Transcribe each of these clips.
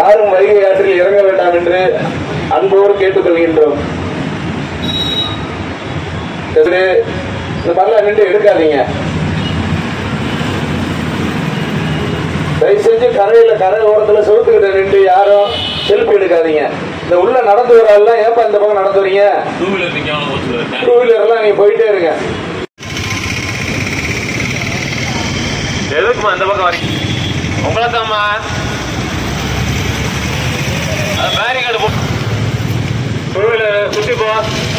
யாரும் வைகை ஆற்றில் இறங்க வேண்டாம் என்று அன்போடு கேட்டுக்கொள்கின்றோம் சரி, இந்த மாதிரிலாம் நின்று எடுக்காதீங்க தயவு செஞ்சு கரையில கரை ஓரத்துல செவுத்துக்கிட்ட நின்று யாரும் செல்ஃபி எடுக்காதீங்க இந்த உள்ள நடந்து வராலாம் ஏப்பா இந்த பக்கம் நடந்து வரீங்க டூ வீலர் நிக்காம போச்சு டூ வீலர் எல்லாம் நீங்க போயிட்டே இருங்க எதுக்குமா இந்த பக்கம் வரீங்க உங்களை தாம்மா பேரிகார்டு போ டூ வீலர் சுத்தி போ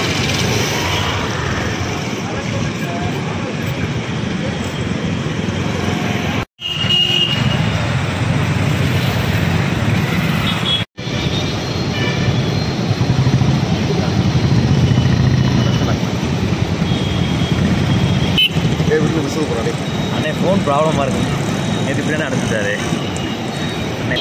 அண்ணே ஃபோன் ப்ராப்ளமாக இருக்கு நேற்று இப்படி தானே அனுப்பிச்சாரு அண்ணே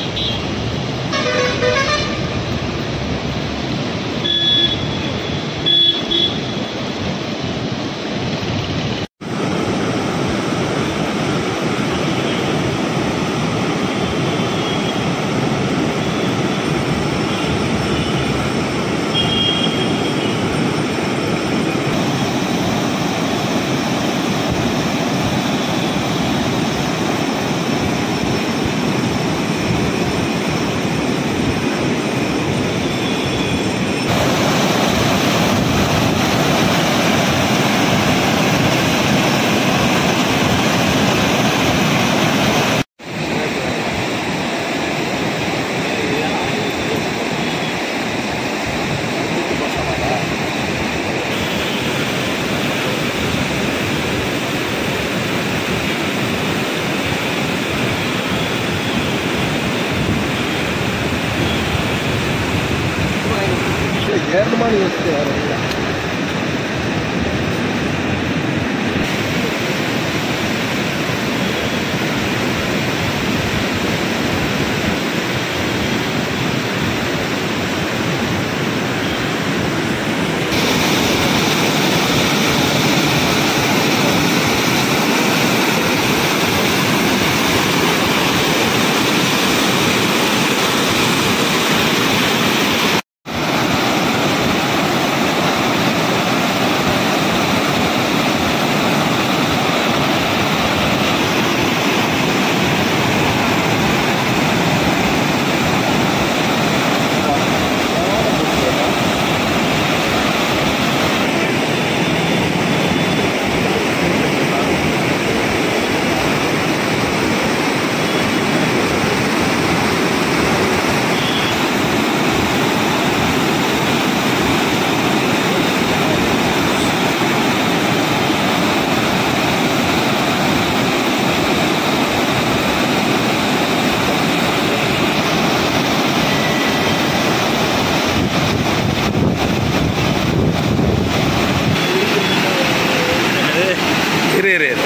இரு இரு இரு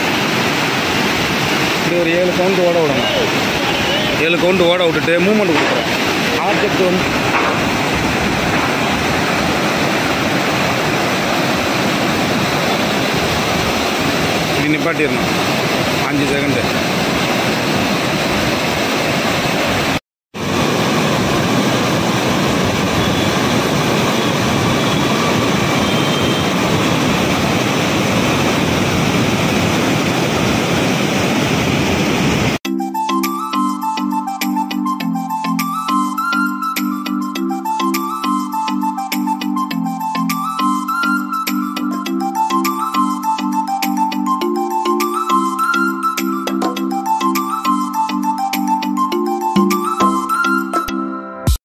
இது ஒரு ஏழு கவுண்ட் ஓட விடணும் ஏழு கவுண்ட் ஓட விட்டுட்டு மூவ்மெண்ட் கொடுக்குறேன் ஆப்ஜெக்ட் வந்து இப்படி நிப்பாட்டிடணும் அஞ்சு செகண்டு